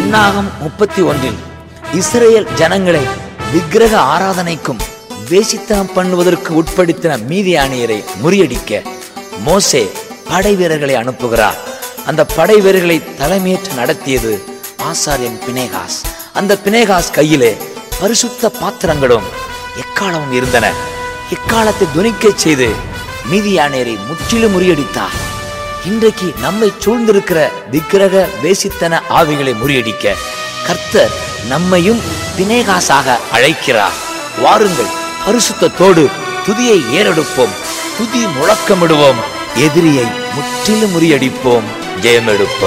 எண்ணாகம் முப்பத்தி ஒன்றில் இஸ்ரேல் ஜனங்களை விக்கிரக ஆராதனைக்கும் வேசித்தனம் பண்ணுவதற்கு உட்படுத்தின மீதியானியரை முறியடிக்க மோசே படை வீரர்களை அனுப்புகிறார் அந்த படை வீரர்களை தலைமையேற்று நடத்தியது ஆசாரியன் பினேகாஸ் அந்த பினேகாஸ் கையிலே பரிசுத்த பாத்திரங்களும் எக்காலமும் இருந்தன எக்காலத்தை துணிக்கச் செய்து மீதியானேரை முற்றிலும் முறியடித்தார் இன்றைக்கு நம்மை சூழ்ந்திருக்கிற விக்கிரக வேசித்தன ஆவிகளை முறியடிக்க கர்த்தர் நம்மையும் பினேகாசாக அழைக்கிறார் வாருங்கள் பரிசுத்தத்தோடு துதியை ஏறெடுப்போம் துதி முழக்கமிடுவோம் எதிரியை முற்றிலும் முறியடிப்போம் ஜெயமெடுப்போம்